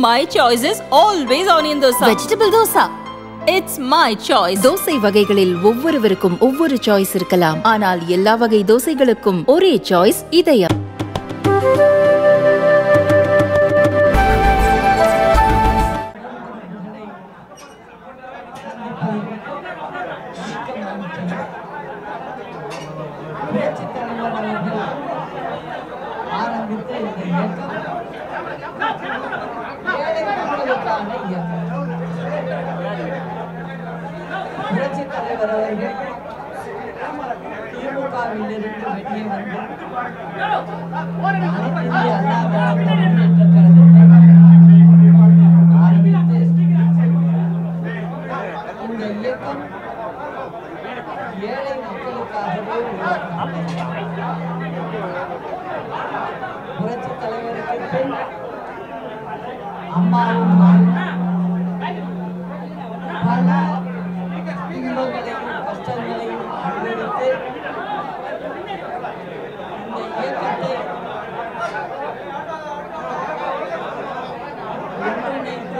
My choice is always onion dosa. Vegetable dosa It's my choice. தோசை வகைகளில் ஒவ்வொருவருக்கும் ஒவ்வொரு சாய்ஸ் இருக்கலாம் ஆனால் எல்லா வகை தோசைகளுக்கும் ஒரே சாய்ஸ் இதயம் புரட்சித் தலைவர் அவர்கள் ஆரம்பித்த இந்த இயக்கம் ஏழை மக்களுக்கான இயக்கம் புரட்சித் தலைவர் அவர்கள் திமுகவில் இருந்து வெளியே வந்து அனைத்து இந்திய அண்ணா திராவிட முன்னேற்ற கழகத்தை ஆரம்பித்து இந்த இயக்கம் ஏழை மக்களுக்காகவே உருவாக்கப்பட்டது. புரட்சித் தலைவருக்கு பின் அம்மாவும் நானும் பல துன்பங்களையும் கஷ்டங்களையும் அனுபவித்து இந்த இயக்கத்தை ஒன்றிணைத்து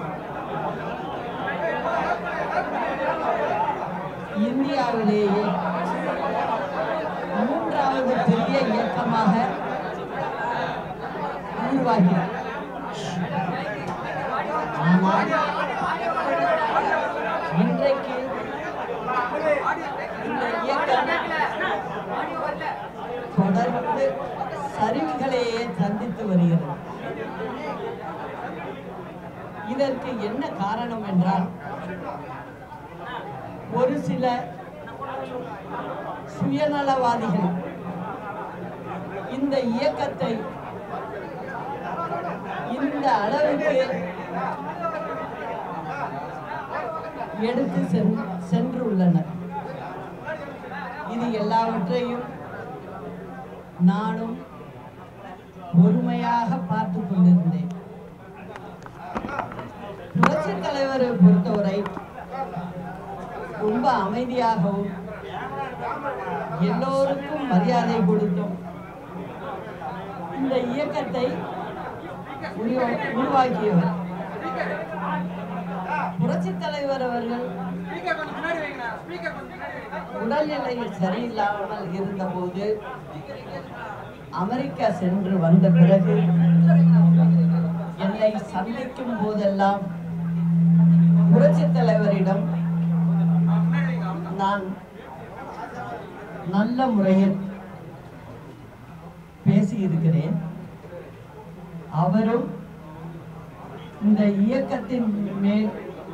இந்தியாவிலேயே மூன்றாவது பெரிய இயக்கமாக உருவாகிறது ஆனால் இன்றைக்கு இந்த இயக்கம் தொடர்ந்து சரிவுகளையே சந்தித்து வருகிறது இதற்கு என்ன காரணம் என்றால் ஒரு சில சுயநலவாதிகள் இந்த இயக்கத்தை இந்த அளவுக்கு எடுத்து சென்- சென்றுள்ளனர் இது எல்லாவற்றையும் நானும் பொறுமையாக பார்த்து கொண்டிருந்தேன் புரட்சித் தலைவரை பொறுத்தவரை ரொம்ப அமைதியாகவும் எல்லோருக்கும் மரியாதை கொடுத்தும் இந்த இயக்கத்தை உருவா- உருவாக்கியவர் புரட்சித் தலைவர் அவர்கள் உடல்நிலை சரியில்லாமல் இருந்தபோது அமெரிக்கா சென்று வந்த பிறகு என்னை சந்திக்கும் போதெல்லாம் புரட்சித் தலைவரிடம் நான் நல்ல முறையில் பேசியிருக்கிறேன் அவரும் இந்த இயக்கத்தின் மேல்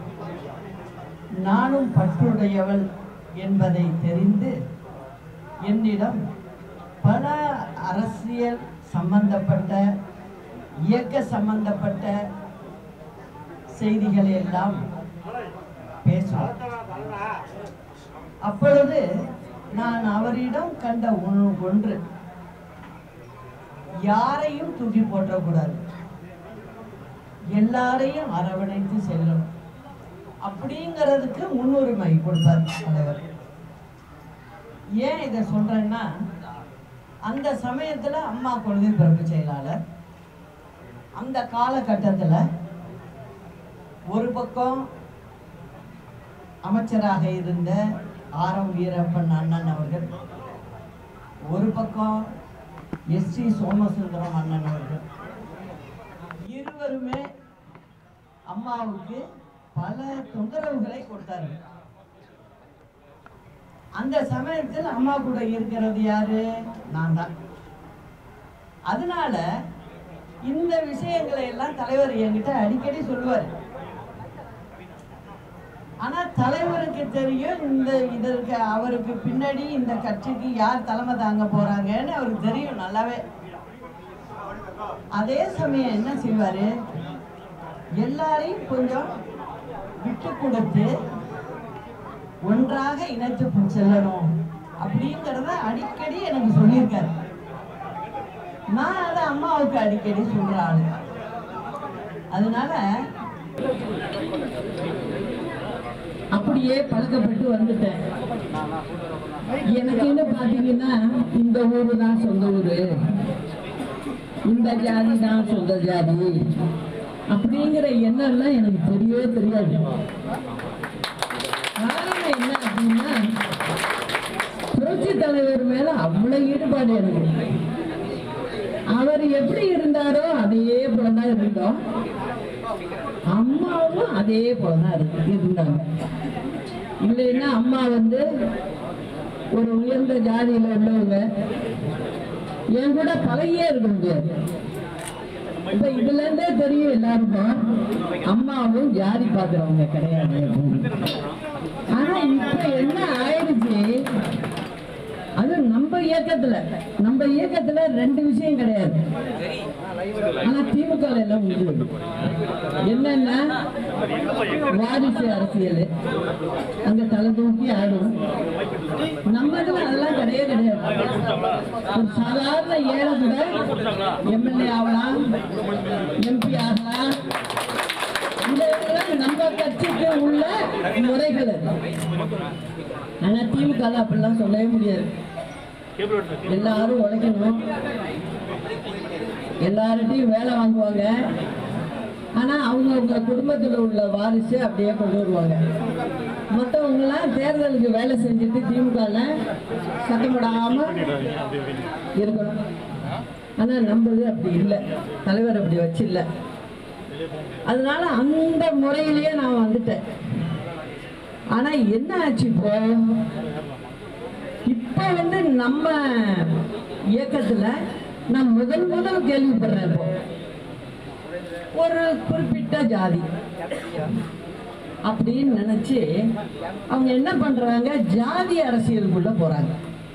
நானும் பற்றுடையவள் என்பதை தெரிந்து என்னிடம் பல அரசியல் சம்பந்தப்பட்ட இயக்க சம்பந்தப்பட்ட செய்திகளை எல்லாம் பேசுவார் அப்பொழுது நான் அவரிடம் கண்ட ஒன்று ஒன்று யாரையும் தூக்கி போற்றக்கூடாது எல்லாரையும் அரவணைத்து செல்லணும் அப்படிங்கிறதுக்கு முன்னுரிமை கொடுப்பார் தலைவர் ஏன் இதை சொல்றேன்னா அந்த சமயத்துல அம்மா கொள்கை பிறப்பு செயலாளர் அந்த காலகட்டத்துல ஒரு பக்கம் அமைச்சராக இருந்த ஆர் எம் வீரப்பன் அண்ணன் அவர்கள் ஒரு பக்கம் எஸ் சி சோமசுந்தரம் அண்ணன் அவர்கள் இருவருமே அம்மாவுக்கு பல தொந்தரவுகளை கொடுத்தார்கள் அந்த சமயத்தில் அம்மா கூட இருக்கிறது யாரு நான் தான் அதனால இந்த விஷயங்களை எல்லாம் தலைவர் என்கிட்ட அடிக்கடி சொல்லுவார் ஆனா தலைவருக்கு தெரியும் இந்த இதற்கு அவருக்கு பின்னாடி இந்த கட்சிக்கு யார் தலைமை தாங்க போறாங்கன்னு அவருக்கு தெரியும் நல்லாவே அதே சமயம் என்ன செய்வாரு எல்லாரையும் கொஞ்சம் விட்டு கொடுத்து ஒன்றாக இணைத்து செல்லணும் அப்படிங்கிறத அடிக்கடி எனக்கு சொல்லியிருக்காரு நான் அதை அம்மாவுக்கு அடிக்கடி சொல்ற ஆளு அதனால அப்படியே பழக்கப்பட்டு வந்துட்டேன் எனக்கு என்ன பாத்தீங்கன்னா இந்த ஊரு தான் சொந்த ஊரு இந்த ஜாதி தான் சொந்த ஜாதி அப்படிங்கிற எண்ணம்லாம் எனக்கு தெரியவே தெரியாது காரணம் என்ன அப்படின்னா புரட்சி தலைவர் மேல அவ்வளவு ஈடுபாடு எனக்கு அவர் எப்படி இருந்தாரோ அதே போலதான் இருந்தோம் அம்மாவும் அதே போலதான் இரு- இருந்தாங்க இல்லைன்னா அம்மா வந்து ஒரு உயர்ந்த ஜாதியில உள்ளவங்க என் கூட பழகியே இருக்க முடியாது இப்ப இதுல இருந்தே தெரியும் எல்லாருக்கும் அம்மாவும் ஜாதி பாக்குறவங்க கிடையாது அப்படின்னு. ஆனா இப்ப என்ன ஆயிடுச்சு அது நம்ம இயக்கத்துல நம்ம இயக்கத்துல ரெண்டு விஷயம் கிடையாது ஆனா திமுக ல எல்லாம் உண்டு என்னன்னா வாரிசு அரசியல் அங்க தலை தூக்கி ஆடும் நம்ம இதுல அதெல்லாம் கிடையவே கிடையாது ஒரு சாதாரண ஏழை கூட எம்எல்ஏ ஆகலாம் எம்பி ஆகலாம் இந்த இதெல்லாம் நம்ம கட்சிக்கு உள்ள முறைகள் அது. ஆனா திமுக ல அப்படிலாம் சொல்லவே முடியாது எல்லாரும் உழைக்கணும் எல்லார்ட்டையும் வேலை வாங்குவாங்க ஆனா அவங்க அவங்க குடும்பத்துல உள்ள வாரிசு அப்படியே கொண்டு வருவாங்க மற்றவங்களாம் தேர்தலுக்கு வேலை செஞ்சுட்டு திமுகல சத்தம் போடாம இருக்கணும் ஆனா நம்மது அப்படி இல்லை தலைவர் அப்படி வச்சில்ல அதனால அந்த முறையிலேயே நான் வந்துட்டேன் ஆனா என்ன ஆச்சு இப்போ இப்ப வந்து நம்ம இயக்கத்துல நான் முதல் முதல் கேள்விப்படுறேன் இப்போ ஒரு குறிப்பிட்ட ஜாதி அப்படின்னு நினைச்சு அவங்க என்ன பண்றாங்க ஜாதி அரசியலுக்குள்ள போறாங்க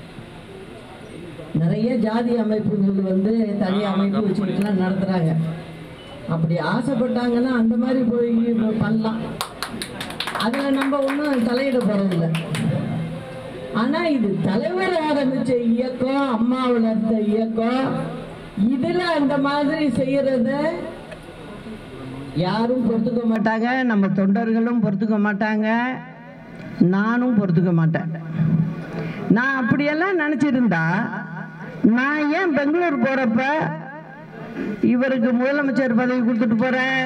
நிறைய ஜாதி அமைப்புகள் வந்து தனி அமைப்பு வச்சுக்கிட்டுலாம் நடத்துறாங்க அப்படி ஆசைப்பட்டாங்கன்னா அந்த மாதிரி போய் பண்ணலாம் அதுல நம்ம ஒன்றும் தலையிட போறதில்லை ஆனா இது தலைவர் ஆரம்பிச்ச இயக்கம் அம்மா வளர்த்த இயக்கம் இதுல அந்த மாதிரி செய்யறத யாரும் பொறுத்துக்க மாட்டாங்க நம்ம தொண்டர்களும் பொறுத்துக்க மாட்டாங்க நானும் பொறுத்துக்க மாட்டேன் நான் அப்படியெல்லாம் நினைச்சிருந்தா நான் ஏன் பெங்களூர் போறப்ப இவருக்கு முதலமைச்சர் பதவி கொடுத்துட்டு போறேன்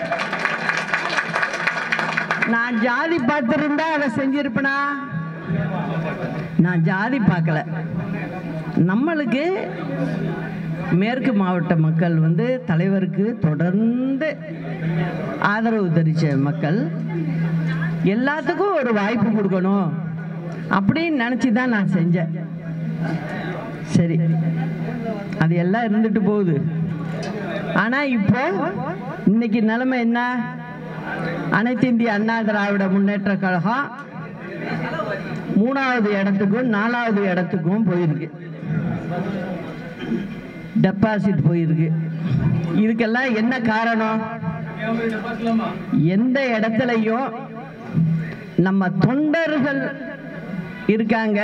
நான் ஜாதி பார்த்திருந்தா அதை செஞ்சிருப்பனா நான் ஜாதி பார்க்கல நம்மளுக்கு மேற்கு மாவட்ட மக்கள் வந்து தலைவருக்கு தொடர்ந்து ஆதரவு தெரிவித்த மக்கள் எல்லாத்துக்கும் ஒரு வாய்ப்பு கொடுக்கணும் அப்படின்னு நினச்சி தான் நான் செஞ்சேன் சரி அது எல்லாம் இருந்துட்டு போகுது ஆனால் இப்போ இன்னைக்கு நிலைமை என்ன அனைத்து இந்திய அண்ணா திராவிட முன்னேற்ற கழகம் மூணாவது இடத்துக்கும் நாலாவது இடத்துக்கும் போயிருக்கு டெபாசிட் போயிருக்கு இதுக்கெல்லாம் என்ன காரணம் எந்த இடத்துலையும் நம்ம தொண்டர்கள் இருக்காங்க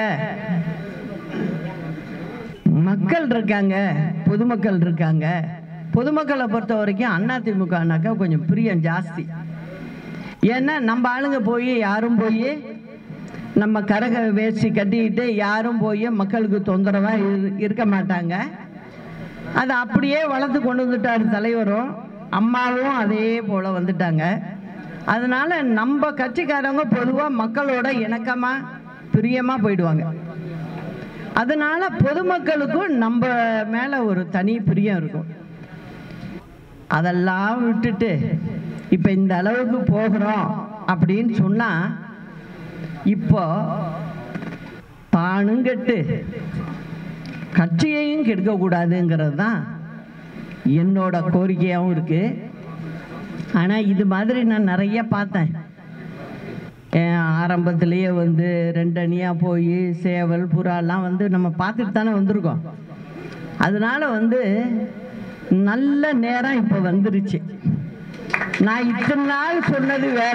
மக்கள் இருக்காங்க பொதுமக்கள் இருக்காங்க பொதுமக்களை பொறுத்த வரைக்கும் அதிமுகனாக்கா கொஞ்சம் பிரியம் ஜாஸ்தி ஏன்னா நம்ம ஆளுங்க போய் யாரும் போய் நம்ம கரக வேஷ்டி கட்டிக்கிட்டு யாரும் போய் மக்களுக்கு தொந்தரவா இரு- இருக்க மாட்டாங்க அதை அப்படியே வளர்த்து கொண்டு வந்துட்டார் தலைவரும் அம்மாவும் அதே போல வந்துட்டாங்க அதனால நம்ம கட்சிக்காரங்க பொதுவாக மக்களோட இணக்கமா பிரியமா போயிடுவாங்க அதனால பொதுமக்களுக்கும் நம்ம மேல ஒரு தனி பிரியம் இருக்கும் அதெல்லாம் விட்டுட்டு இப்ப இந்த அளவுக்கு போகிறோம் அப்படின்னு சொன்னா இப்போ தானும் கெட்டு கட்சியையும் கெடுக்க கூடாதுங்கிறது தான் என்னோட கோரிக்கையாகவும் இருக்கு ஆனா இது மாதிரி நான் நிறைய பார்த்தேன் ஏன் ஆரம்பத்திலேயே வந்து ரெண்டு அணியாக போய் சேவல் புறாலாம் வந்து நம்ம பார்த்துட்டு தானே வந்திருக்கோம் அதனால வந்து நல்ல நேரம் இப்போ வந்துருச்சு நான் இத்தனை நாள் சொன்னது வேற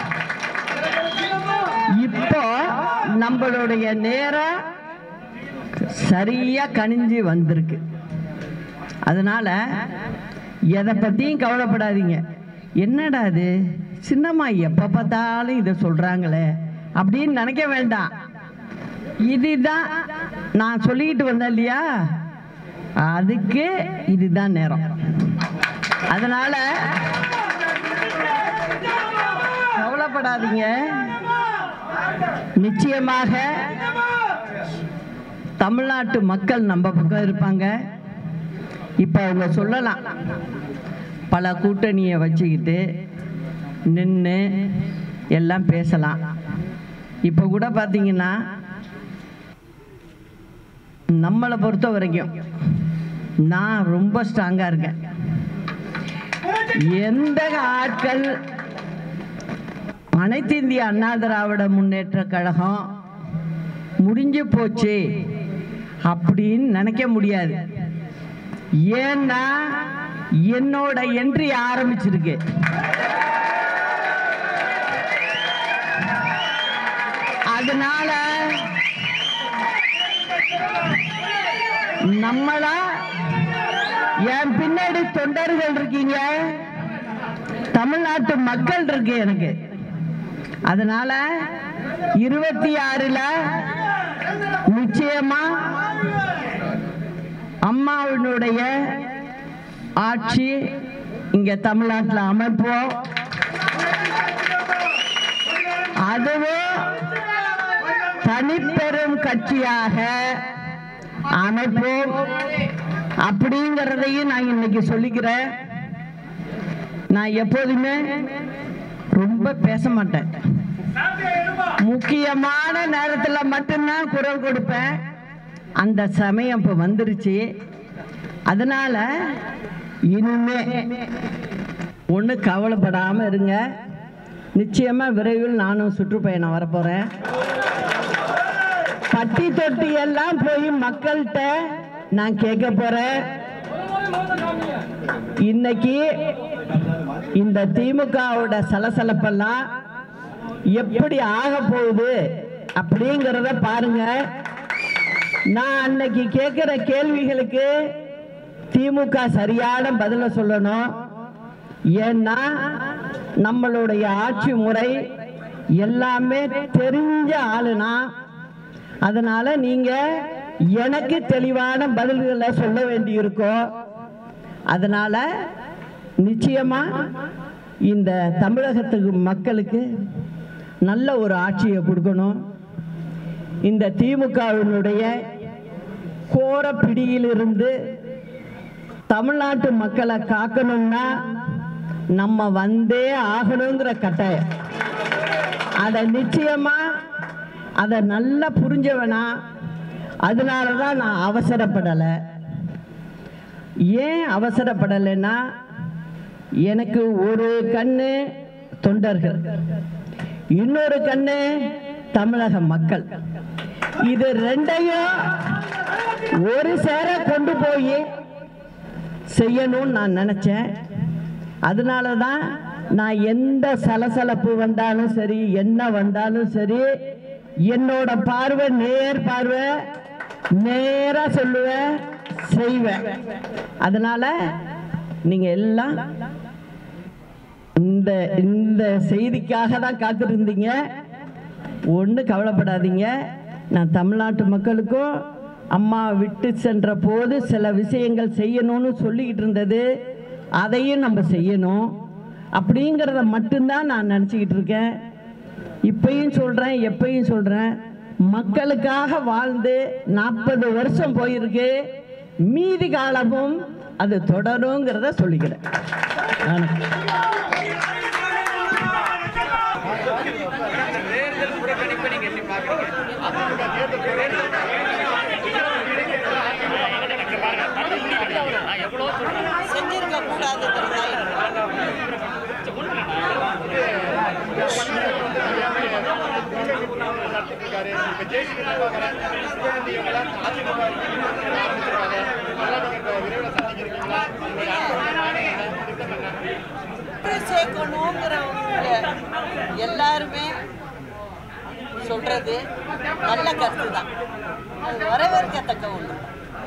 இப்போ நம்மளுடைய நேரம் சரியா கனிஞ்சு வந்திருக்கு அதனால எதை பத்தியும் கவலைப்படாதீங்க என்னடா இது சின்னம்மா எப்ப பார்த்தாலும் இதை சொல்றாங்களே அப்படின்னு நினைக்க வேண்டாம் இதுதான் நான் சொல்லிக்கிட்டு வந்தேன் இல்லையா அதுக்கு இதுதான் நேரம் அதனால கவலைப்படாதீங்க நிச்சயமாக தமிழ்நாட்டு மக்கள் நம்ம பக்கம் இருப்பாங்க இப்போ அவங்க சொல்லலாம் பல கூட்டணியை வச்சுக்கிட்டு நின்று எல்லாம் பேசலாம் இப்போ கூட பார்த்தீங்கன்னா நம்மளை பொறுத்த வரைக்கும் நான் ரொம்ப ஸ்ட்ராங்காக இருக்கேன் எந்த ஆட்கள் அனைத்து இந்திய அண்ணா திராவிட முன்னேற்ற கழகம் முடிஞ்சு போச்சு அப்படின்னு நினைக்க முடியாது ஏன்னா என்னோட என்ட்ரி ஆரம்பிச்சிருக்கு அதனால நம்மளா என் பின்னாடி தொண்டர்கள் இருக்கீங்க தமிழ்நாட்டு மக்கள் இருக்கு எனக்கு அதனால இருபத்தி ஆறுல நிச்சயமா அம்மாவினுடைய ஆட்சி இங்க தமிழ்நாட்டில் அமைப்போம் அதுவும் தனிப்பெரும் கட்சியாக அமைப்போம் அப்படிங்கிறதையும் நான் இன்னைக்கு சொல்லிக்கிறேன் நான் எப்போதுமே ரொம்ப பேச மாட்டேன் முக்கியமான நேரத்தில் மட்டும்தான் குரல் கொடுப்பேன் அந்த சமயம் இப்போ வந்துருச்சு அதனால இனிமே ஒன்று கவலைப்படாமல் இருங்க நிச்சயமா விரைவில் நானும் சுற்றுப்பயணம் வரப்போறேன் பட்டி தொட்டி எல்லாம் போய் மக்கள்கிட்ட நான் கேட்க போறேன் இன்னைக்கு இந்த திமுகவோட சலசலப்பெல்லாம் எப்படி ஆக போகுது அப்படிங்கிறத பாருங்க நான் அன்னைக்கு கேட்கிற கேள்விகளுக்கு திமுக சரியான பதில சொல்லணும் ஏன்னா நம்மளுடைய ஆட்சி முறை எல்லாமே தெரிஞ்ச ஆளுனா அதனால நீங்க எனக்கு தெளிவான பதில்களை சொல்ல வேண்டியிருக்கும் அதனால நிச்சயமா இந்த தமிழகத்துக்கு மக்களுக்கு நல்ல ஒரு ஆட்சியை கொடுக்கணும் இந்த திமுகவினுடைய கோர பிடியிலிருந்து தமிழ்நாட்டு மக்களை காக்கணும்னா நம்ம வந்தே ஆகணுங்கிற கட்டாயம் அதை நிச்சயமா அதை நல்லா புரிஞ்சவனா அதனால தான் நான் அவசரப்படலை ஏன் அவசரப்படலைன்னா எனக்கு ஒரு கண்ணு தொண்டர்கள் இன்னொரு கண்ணு தமிழக மக்கள் இது ரெண்டையும் ஒரு சேர கொண்டு போய் செய்யணும்னு நான் நினச்சேன் அதனால தான் நான் எந்த சலசலப்பு வந்தாலும் சரி என்ன வந்தாலும் சரி என்னோட பார்வை நேர் பார்வை நேரா சொல்லுவேன் செய்வேன் அதனால நீங்க எல்லாம் இந்த இந்த செய்திக்காக தான் காத்திருந்தீங்க ஒன்று கவலைப்படாதீங்க நான் தமிழ்நாட்டு மக்களுக்கும் அம்மா விட்டு சென்ற போது சில விஷயங்கள் செய்யணும்னு சொல்லிக்கிட்டு இருந்தது அதையும் நம்ம செய்யணும் அப்படிங்கிறத மட்டும்தான் நான் நினச்சிக்கிட்டு இருக்கேன் இப்பயும் சொல்கிறேன் எப்பயும் சொல்கிறேன் மக்களுக்காக வாழ்ந்து நாற்பது வருஷம் போயிருக்கு மீதி காலமும் அது தொடருங்கிறத சொல்லிக்கிறேன் வணக்கம். செஞ்சிருக்க கூடாதுங்கிறதா சேர்க்கணுங்கிறவங்க எல்லாருமே சொல்றது நல்ல கருத்து தான் அது வரவேற்கத்தக்க ஒன்று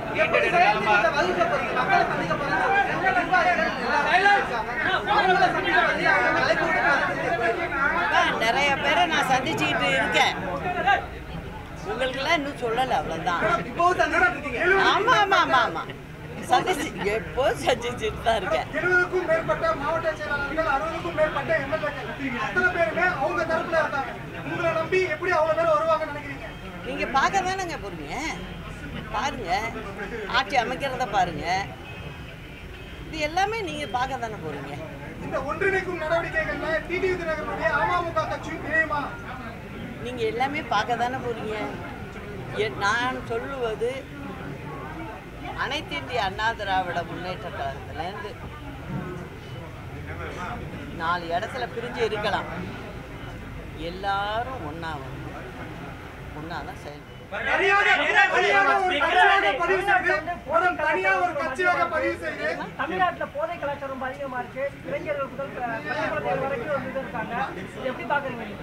அதான் நிறைய பேரை நான் சந்திச்சுக்கிட்டு இருக்கேன் உங்களுக்கெல்லாம் இன்னும் சொல்லலை அவ்வளோதான் ஆமா ஆமா ஆமா ஆமா சந்திச்சு எப்போ சந்திச்சுட்டு தான் இருக்கேன் இருபதுக்கும் மேற்பட்ட மாவட்ட செயலாளர்கள் அறுபதுக்கும் மேற்பட்ட எம்எல்ஏக்கள் அத்தனை பேருமே அவங்க தரப்புல இருக்காங்க உங்களை நம்பி எப்படி அவ்வளவு பேர் வருவாங்கன்னு நினைக்கிறீங்க நீங்க பார்க்க தானேங்க போறீங்க பாருங்க ஆட்சி அமைக்கிறத பாருங்க இது எல்லாமே நீங்க பார்க்க தானே போறீங்க இந்த ஒன்றிணைக்கும் நடவடிக்கைகள்ல டிடிவி தினகரனுடைய அமமுக கட்சியும் இணையுமா நீங்க எல்லாமே பார்க்க தானே போறீங்க எ- நான் சொல்லுவது அனைத்து இந்திய அண்ணா திராவிட முன்னேற்ற கழகத்திலேருந்து நாலு இடத்துல பிரிஞ்சு இருக்கலாம் எல்லாரும் ஒண்ணா வந்து ஒண்ணா தான் செயல்படும் தனியாக தனியாக ஒரு கட்சியாக பதிவு செய்து ஒரு தனியா ஒரு கட்சியாக பதிவு செய்து தமிழ்நாட்டுல போதை கலாச்சாரம் ரொம்ப அதிகமா இருக்கு இளைஞர்கள் முதல் ப- பள்ளி குழந்தைகள் வரைக்கும் வந்து இது இருக்காங்க இது எப்படி பாக்குறீங்க நீங்க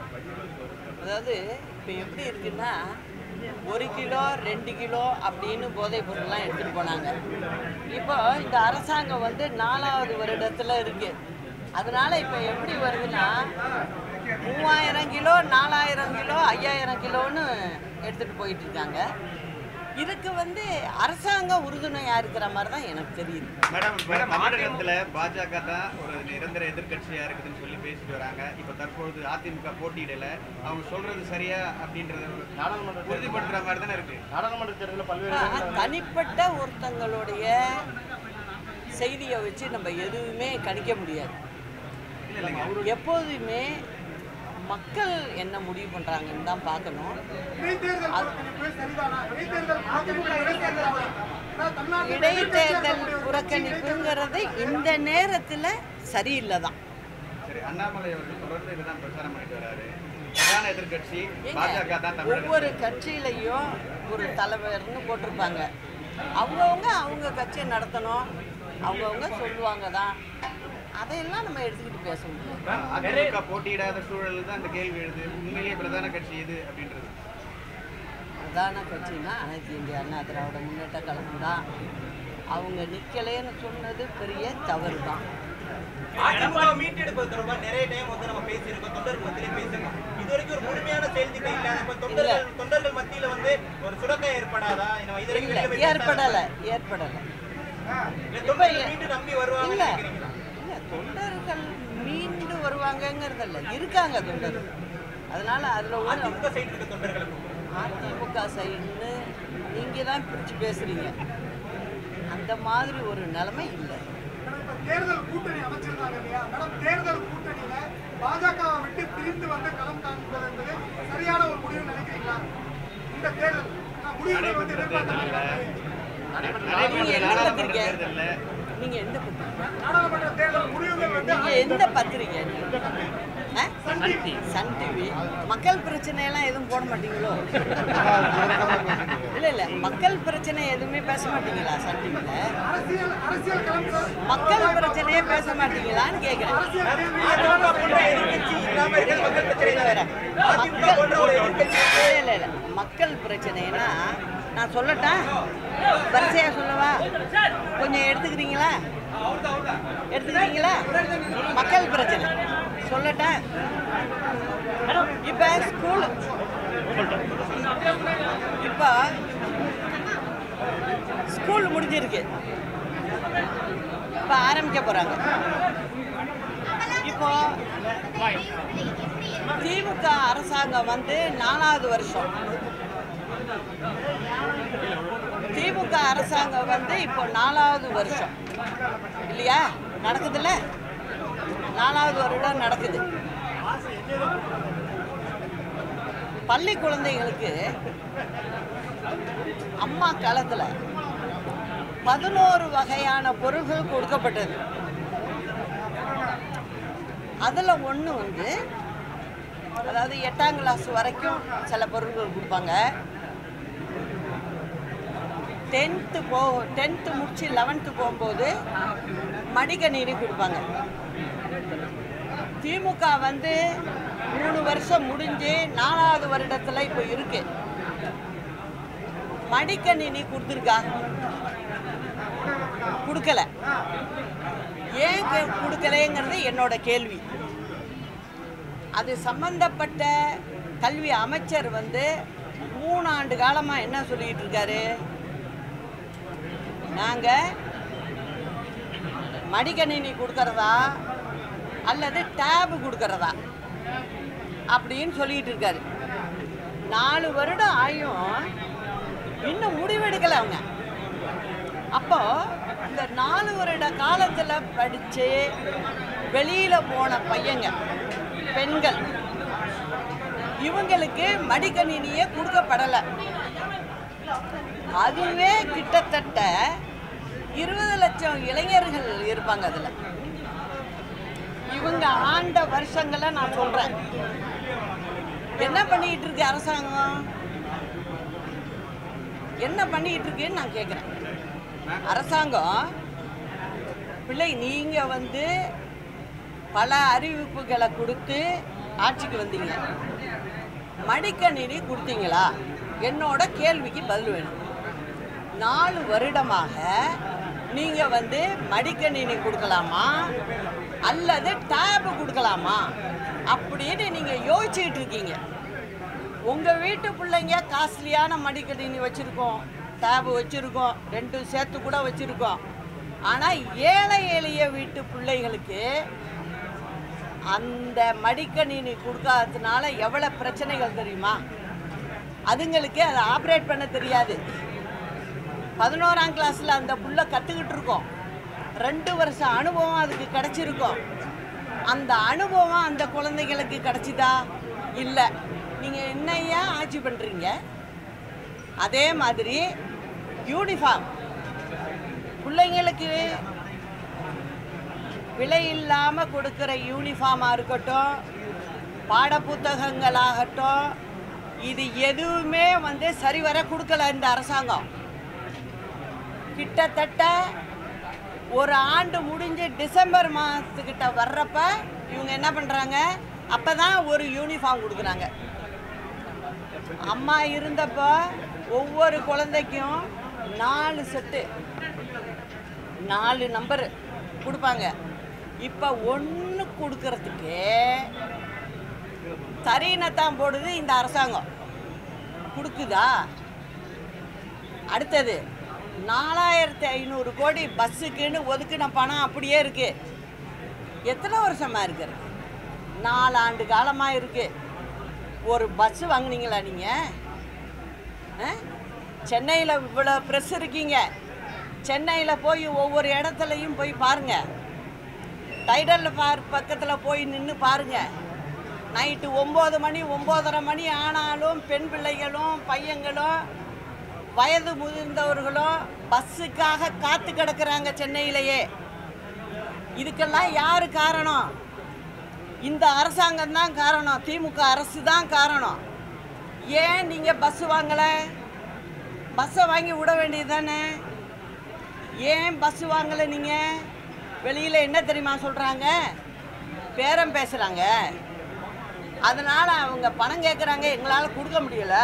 அதாவது இப்போ எப்படி இருக்குன்னா ஒரு கிலோ ரெண்டு கிலோ அப்படின்னு போதைப் பொருள்லாம் எடுத்துகிட்டு போனாங்க இப்போ இந்த அரசாங்கம் வந்து நாலாவது வருடத்தில் இருக்கு அதனால இப்போ எப்படி வருதுன்னா மூவாயிரம் கிலோ நாலாயிரம் கிலோ ஐயாயிரம் கிலோன்னு எடுத்துகிட்டு போயிட்டு இருக்காங்க இதுக்கு வந்து அரசாங்கம் உறுதுணையாக இருக்கிற மாதிரி தான் எனக்கு தெரியுது மேடம் இப்ப தமிழகத்துல பாஜக தான் ஒரு நிரந்தர எதிர்க்கட்சியா இருக்குதுன்னு சொல்லி பேசிட்டு வராங்க இப்ப தற்பொழுது அதிமுக போட்டியிடல அவங்க சொல்றது சரியா அப்படின்றத ஒரு உறுதிப்படுத்துற மாதிரி தானே இருக்கு நாடாளுமன்ற தேர்தலில் ஆனா, தனிப்பட்ட ஒருத்தங்களுடைய செய்தியை வச்சு நம்ம எதுவுமே கணிக்க முடியாது எப்போதுமே மக்கள் என்ன முடிவு பண்றாங்கன்னு தான் பார்க்கணும் இடைத்தேர்தல் புறக்கணிப்பு சரிதானா இடைத்தேர்தல் அதிமுக இடைத்தேர்தல் ஆனா தமிழ்நாட்டில் இடைத்தேர்தல் புறக்கணிப்புங்கிறது இந்த நேரத்தில் சரியில்லை தான் சரி அண்ணாமலை அவர்கள் தொடர்ந்து இதுதான் பிரச்சாரம் பண்ணிட்டு வராரு பிரதான எதிர்க்கட்சி பாஜக தான் தமிழக ஒவ்வொரு கட்சியிலையும் ஒரு தலைவர்னு போட்டிருப்பாங்க அவங்கவுங்க அவங்க கட்சியை நடத்தணும் அவங்கவுங்க சொல்லுவாங்க தான் அதையெல்லாம் நம்ம எடுத்துக்கிட்டு பேச முடியும் அதிமுக போட்டியிடாத சூழல் தான் இந்த கேள்வி எழுது உண்மையிலேயே பிரதான கட்சி எது அப்படின்றது பிரதான கட்சினா அனைத்து இந்திய அண்ணா திராவிட முன்னேற்ற கழகம் தான் அவங்க நிற்கலேன்னு சொன்னது பெரிய தவறு தான் அதிமுக மீட்டெடுப்பது தொடர்பா நிறைய டைம் வந்து நம்ம பேசியிருக்கோம் தொண்டர்கள் மத்தியிலே பேசியிருக்கோம் இது வரைக்கும் ஒரு முழுமையான செயல்திட்டம் இல்லாத இப்ப தொண்டர்கள் தொண்டர்கள் மத்தியில வந்து ஒரு சுரக்கம் ஏற்படாதா நம்ம இது வரைக்கும் இல்லை வெளியில போய் ஏற்படலை ஏற்படலை இல்ல, தொண்டர்கள் மீண்டும் நம்பி வருவாங்க இல்லை இல்லை தொண்டர்கள் மீண்டு வருவாங்கங்கிறதல்ல இருக்காங்க தொண்டர்கள் அதனால அதில் ஒரு அதிமுக சைடு இருக்க தொண்டர்களுக்கு அதிமுக சைடுன்னு நீங்கள் தான் பிரித்து பேசுகிறீங்க அந்த மாதிரி ஒரு நிலைமை இல்லை மேடம், இப்ப தேர்தல் கூட்டணி அமைச்சிருந்தாங்க இல்லையா மேடம் தேர்தல் கூட்டணியில பாஜகவை விட்டு பிரிந்து வந்து களம் காண்பது என்பது சரியான ஒரு முடிவு நினைக்கிறீங்களா இந்த தேர்தல் ஆனா முடிவுகள் வந்து எதிர்பார்த்தாங்க நீங்கள் எந்த நாடாளுமன்ற பத்திரிக்கை தேர்தலில் நீங்கள் எந்த பத்திரிக்கை நாடாளுமன்ற தேர்தல் முடிவுகள் வந்து நீங்கள் எந்த பத்திரிக்கை ஆ? சன் டிவி மக்கள் பிரச்சனையெல்லாம் எதுவும் போட மாட்டீங்களோ இல்லை இல்லை மக்கள் பிரச்சனை எதுவுமே பேச மாட்டீங்களா சன் டிவியில் அரசியல் அரசியல் களம் மக்கள் பிரச்சனையே பேச மாட்டீங்களான்னு கேட்குறேன் அதிமுக போன்ற எதிர்க்கட்சி இல்லாம இருக்கிற மக்கள் பிரச்சனை வேற அதிமுக போன்ற ஒரு எதிர்க்கட்சி இல்லை இல்லை இல்லை மக்கள் பிரச்சனைனா நான் சொல்லட்டா வரிசையா சொல்லவா கொஞ்சம் எடுத்துக்கிறீங்களா எடுத்துக்கிறீங்களா மக்கள் பிரச்சனை சொல்லட்டா இப்போ ஸ்கூல் இப்போ ஸ்கூல் முடிஞ்சிருக்கு இப்போ ஆரம்பிக்க போகிறாங்க இப்போ திமுக அரசாங்கம் வந்து நாலாவது வருஷம் திமுக அரசாங்கம் வந்து இப்போ நாலாவது வருஷம் இல்லையா நடக்குதுல்ல நாலாவது வருடம் நடக்குது பள்ளி குழந்தைகளுக்கு அம்மா காலத்தில் பதினோரு வகையான பொருள்கள் கொடுக்கப்பட்டது அதில் ஒன்று வந்து அதாவது எட்டாம் கிளாஸ் வரைக்கும் சில பொருட்கள் கொடுப்பாங்க டென்த்து போ டென்த்து முடிச்சு லெவன்த்து போகும்போது மடிக்கணினி கொடுப்பாங்க திமுக வந்து மூணு வருஷம் முடிஞ்சு நாலாவது வருடத்தில் இப்போ இருக்கு மடிக்கணினி கொடுத்துருக்கா கொடுக்கல ஏன் கே- கொடுக்கலைங்கிறது என்னோட கேள்வி அது சம்பந்தப்பட்ட கல்வி அமைச்சர் வந்து மூணாண்டு காலமாக என்ன சொல்லிட்டு இருக்காரு நாங்கள் மடிக்கணினி கொடுக்கறதா அல்லது டேபு கொடுக்கறதா அப்படின்னு சொல்லிட்டு இருக்காரு நாலு வருடம் ஆயும் இன்னும் முடிவெடுக்கல அவங்க அப்போ இந்த நாலு வருட காலத்தில் படித்து வெளியில் போன பையங்க பெண்கள் இவங்களுக்கு மடிக்கணினியே கொடுக்கப்படலை அதுவே கிட்டத்தட்ட இருபது லட்சம் இளைஞர்கள் இருப்பாங்க அதில் இவங்க ஆண்ட வருஷங்களை நான் சொல்கிறேன் என்ன பண்ணிட்டு இருக்கு அரசாங்கம் என்ன பண்ணிட்டு இருக்குன்னு நான் கேட்குறேன் அரசாங்கம் பிள்ளை நீங்கள் வந்து பல அறிவிப்புகளை கொடுத்து ஆட்சிக்கு வந்தீங்க மடிக்கணினி கொடுத்தீங்களா என்னோட கேள்விக்கு பதில் வேணும் நாலு வருடமாக நீங்கள் வந்து மடிக்கணினி கொடுக்கலாமா அல்லது டேபு கொடுக்கலாமா அப்படின்னு நீங்கள் யோசிச்சுட்டு இருக்கீங்க உங்கள் வீட்டு பிள்ளைங்க காஸ்ட்லியான மடிக்கணினி வச்சுருக்கோம் டேபு வச்சுருக்கோம் ரெண்டும் சேர்த்து கூட வச்சுருக்கோம் ஆனால் ஏழை எளிய வீட்டு பிள்ளைகளுக்கு அந்த மடிக்கணினி கொடுக்காததுனால எவ்வளோ பிரச்சனைகள் தெரியுமா அதுங்களுக்கு அதை ஆப்ரேட் பண்ண தெரியாது பதினோராம் கிளாஸில் அந்த புள்ள கற்றுக்கிட்டு இருக்கோம் ரெண்டு வருஷம் அனுபவம் அதுக்கு கிடச்சிருக்கும் அந்த அனுபவம் அந்த குழந்தைகளுக்கு கிடச்சிதா இல்லை நீங்கள் என்னையா ஆட்சி பண்ணுறீங்க அதே மாதிரி யூனிஃபார்ம் பிள்ளைங்களுக்கு விலை இல்லாமல் கொடுக்குற யூனிஃபார்மாக இருக்கட்டும் பாடப்புத்தகங்களாகட்டும் இது எதுவுமே வந்து சரிவர கொடுக்கல இந்த அரசாங்கம் கிட்டத்தட்ட ஒரு ஆண்டு முடிஞ்சு டிசம்பர் மாதத்துக்கிட்ட வர்றப்ப இவங்க என்ன பண்ணுறாங்க அப்போ தான் ஒரு யூனிஃபார்ம் கொடுக்குறாங்க அம்மா இருந்தப்போ ஒவ்வொரு குழந்தைக்கும் நாலு செட்டு நாலு நம்பர் கொடுப்பாங்க இப்போ ஒன்று கொடுக்கறதுக்கு தரீனத்தான் போடுது இந்த அரசாங்கம் கொடுக்குதா அடுத்தது நாலாயிரத்தி ஐநூறு கோடி பஸ்ஸுக்குன்னு ஒதுக்கின பணம் அப்படியே இருக்கு எத்தனை வருஷமா இருக்கிறது நாலு ஆண்டு காலமாக இருக்கு ஒரு பஸ் வாங்குனீங்களா நீங்கள் சென்னையில் இவ்வளோ ப்ரெஸ் இருக்கீங்க சென்னையில் போய் ஒவ்வொரு இடத்துலையும் போய் பாருங்க டைடல் பார்க் பக்கத்தில் போய் நின்று பாருங்க நைட்டு ஒம்பது மணி ஒம்போதரை மணி ஆனாலும் பெண் பிள்ளைகளும் பையங்களும் வயது முதிர்ந்தவர்களும் பஸ்ஸுக்காக காத்து கிடக்குறாங்க சென்னையிலேயே இதுக்கெல்லாம் யார் காரணம் இந்த அரசாங்கம் தான் காரணம் திமுக அரசு தான் காரணம் ஏன் நீங்கள் பஸ் வாங்கலை பஸ்ஸை வாங்கி விட வேண்டியது தானே ஏன் பஸ் வாங்கலை நீங்கள் வெளியில் என்ன தெரியுமா சொல்கிறாங்க பேரம் பேசுகிறாங்க அதனால் அவங்க பணம் கேட்குறாங்க எங்களால் கொடுக்க முடியல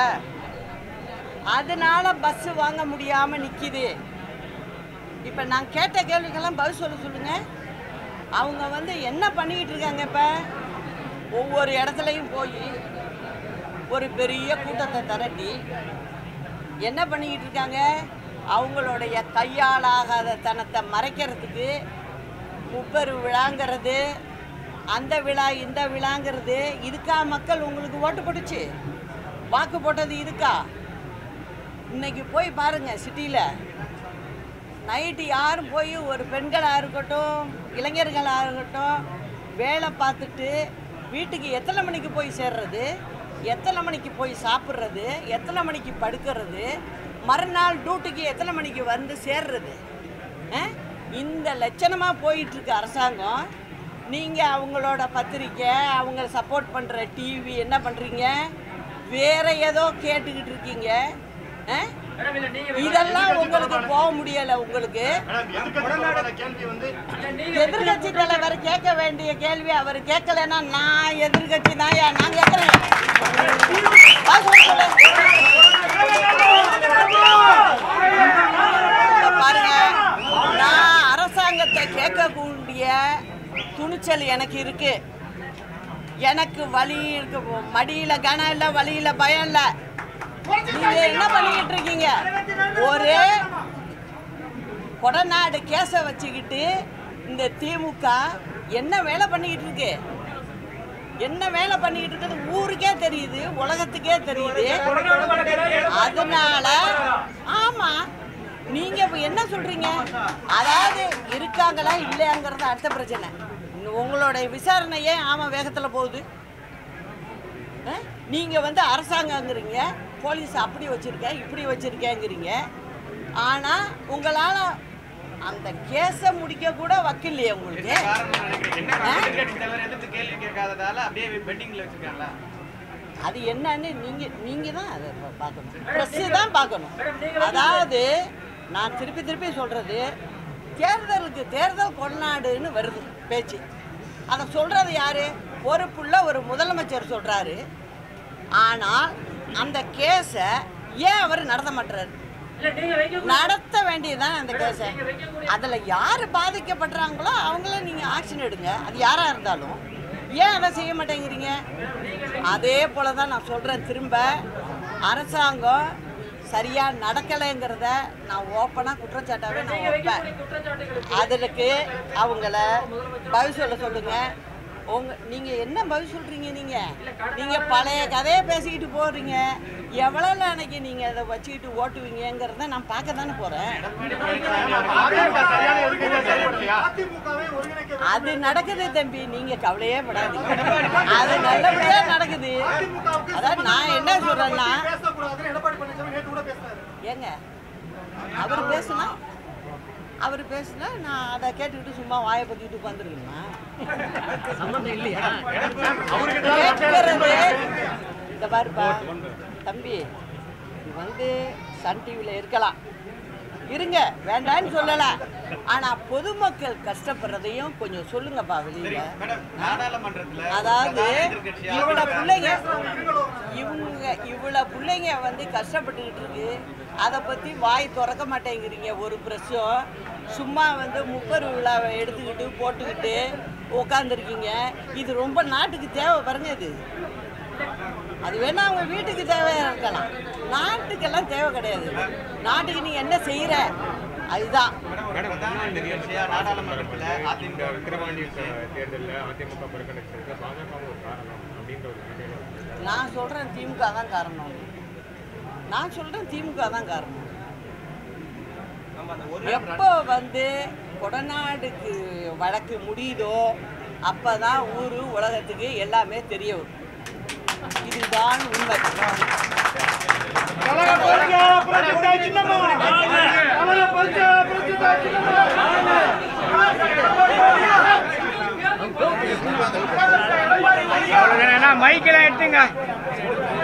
அதனால பஸ்ஸு வாங்க முடியாமல் நிற்கிது இப்போ நான் கேட்ட கேள்விக்கெல்லாம் பதில் சொல்ல சொல்லுங்க அவங்க வந்து என்ன பண்ணிக்கிட்டு இருக்காங்க இப்போ ஒவ்வொரு இடத்துலையும் போய் ஒரு பெரிய கூட்டத்தை திரட்டி என்ன பண்ணிக்கிட்டு இருக்காங்க அவங்களுடைய கையாலாகாத தனத்தை மறைக்கிறதுக்கு முப்பெரு விழாங்கிறது அந்த விழா இந்த விழாங்கிறது இதுக்கா மக்கள் உங்களுக்கு ஓட்டு போட்டுச்சு வாக்கு போட்டது இதுக்கா இன்னைக்கு போய் பாருங்க சிட்டியில் நைட்டு யாரும் போய் ஒரு பெண்களாக இருக்கட்டும் இளைஞர்களாக இருக்கட்டும் வேலை பார்த்துட்டு வீட்டுக்கு எத்தனை மணிக்கு போய் சேர்றது எத்தனை மணிக்கு போய் சாப்பிட்றது எத்தனை மணிக்கு படுக்கிறது மறுநாள் டியூட்டிக்கு எத்தனை மணிக்கு வந்து சேர்றது அஹ்? இந்த லட்சணமாக போயிட்டுருக்கு அரசாங்கம் நீங்கள் அவங்களோட பத்திரிக்கை அவங்கள சப்போர்ட் பண்ணுற டிவி என்ன பண்ணுறீங்க வேற ஏதோ கேட்டுக்கிட்டு இருக்கீங்க அஹ்? இதெல்லாம் உங்களுக்கு போக முடியலை உங்களுக்கு எதிர்கட்சி தலைவர் கேட்க வேண்டிய கேள்வி அவர் கேட்கலன்னா நான் எதிர்கட்சி தான் நான் கேட்கறேன் வா, சொல்லு, சொல்லு. இங்க பாருங்க நான் அரசாங்கத்தை கேட்கக்கூடிய துணிச்சல் எனக்கு இருக்கு எனக்கு வலி இருக்கு மடியில கனம் இல்லை வழியில பயம் இல்லை நீங்க என்ன பண்ணிக்கிட்டு இருக்கீங்க ஒரு கொடநாடு கேஸை வச்சுக்கிட்டு இந்த திமுக என்ன வேலை பண்ணிக்கிட்டு இருக்கு என்ன வேலை பண்ணிக்கிட்டு இருக்குது ஊருக்கே தெரியுது உலகத்துக்கே தெரியுது அதனால ஆமா நீங்க இப்ப என்ன சொல்றீங்க அதாவது இருக்காங்களா இல்லையாங்கிறது அடுத்த பிரச்சனை உங்களுடைய விசாரணையே ஆமா வேகத்துல போகுது அஹ்? நீங்க வந்து அரசாங்கங்கிறீங்க போலீஸ் அப்படி வச்சிருக்கேன் இப்படி வச்சிருக்கேங்கிறீங்க ஆனா உங்களால அந்த கேஸை முடிக்க கூட வக்கில்லையே உங்களுக்கு காரணம் நினைக்கிறீங்க என்ன எதிர்க்கட்சி தலைவர் எதிர்த்து கேள்வி கேட்காததால அப்படியே பெண்டிங்ல வச்சிருக்காங்களா அது என்னன்னு நீங்க நீங்க தான் அதை பா- பார்க்கணும் ப்ரெஸ்ஸு தான் பார்க்கணும் அதாவது நான் திருப்பி திருப்பி சொல்றது தேர்தலுக்கு தேர்தல் கொண்டாடுன்னு வருது பேச்சு அதை சொல்றது யாரு பொறுப்புள்ள ஒரு முதலமைச்சர் சொல்றாரு ஆனால் அந்த கேஸை ஏன் அவர் நடத்த மாட்டுறாரு நடத்த வேண்டியதுதான் அந்த கேஸை அதில் யார் பாதிக்கப்படுறாங்களோ அவங்கள நீங்கள் ஆக்ஷன் எடுங்க அது யாராக இருந்தாலும் ஏன் அதை செய்ய மாட்டேங்கிறீங்க அதே போல தான் நான் சொல்கிறேன் திரும்ப அரசாங்கம் சரியாக நடக்கலைங்கிறத நான் ஓப்பனாக குற்றச்சாட்டாவே நான் வைப்பேன் அதற்கு அவங்கள பதில் சொல்ல சொல்லுங்க உங்க நீங்க என்ன பதில் சொல்றீங்க நீங்க நீங்க பழைய கதையை பேசிக்கிட்டு போறீங்க எவ்வளவு நாளைக்கு நீங்க அதை வச்சுக்கிட்டு ஓட்டுவீங்கங்கிறத நான் பார்க்க தானே போறேன் அதிமுகவை ஒருங்கிணைக்க அது நடக்குது தம்பி நீங்க கவலையே படாதீங்க அது நல்லபடியா நடக்குது அதிமுகவுக்கு அதாவது நான் என்ன சொல்றேன்னா பேசக்கூடாதுன்னு எடப்பாடி பழனிசாமி நேற்று கூட பேசினாரு ஏங்க அவர் பேசுனா அவர் பேசுனா நான் அதை கேட்டுக்கிட்டு சும்மா வாயை பத்திக்கிட்டு உட்காந்துருக்கணுமா கேட்கறது இந்த பாருப்பா தம்பி இது வந்து சன் டிவியில் இருக்கலாம் இருங்க வேண்டான்னு சொல்லல ஆனா பொதுமக்கள் கஷ்டப்படுறதையும் கொஞ்சம் சொல்லுங்கப்பா வெளியில மேடம் நாடாளுமன்றத்துல அதாவது பிரதான எதிர்க்கட்சியா இவ்வளோ பிள்ளைங்க இவங்க இவ்வளோ பிள்ளைங்க வந்து கஷ்டப்பட்டுக்கிட்டு இருக்கு அதை பற்றி வாய் திறக்க மாட்டேங்கிறீங்க ஒரு ப்ரெஸ்ஸும் சும்மா வந்து முப்பரு விழாவை எடுத்துக்கிட்டு போட்டுக்கிட்டு உட்காந்துருக்கீங்க இது ரொம்ப நாட்டுக்கு தேவை பாருங்க இது அது வேணா அவங்க வீட்டுக்கு தேவையா இருக்கலாம் நாட்டுக்கெல்லாம் தேவை கிடையாது நாட்டுக்கு நீ என்ன செய்யற அதுதான் மேடம் ஒரு பிரதான எதிர்க்கட்சியா நாடாளுமன்றத்துல அதிமுக விக்கிரவாண்டி தேர்தலில் அதிமுக புறக்கணிச்சிருக்கு பாஜக ஒரு காரணம் அப்படின்ற ஒரு நிலையில வந்து நான் சொல்றேன் திமுக தான் காரணம் நான் சொல்றேன் திமுக தான் காரணம் எப்போ வந்து கொடநாடுக்கு வழக்கு முடியுதோ அப்பதான் ஊரு உலகத்துக்கு எல்லாமே தெரிய வரும் இதுதான் உண்மை மைக்கெல்லாம் எடுத்துங்க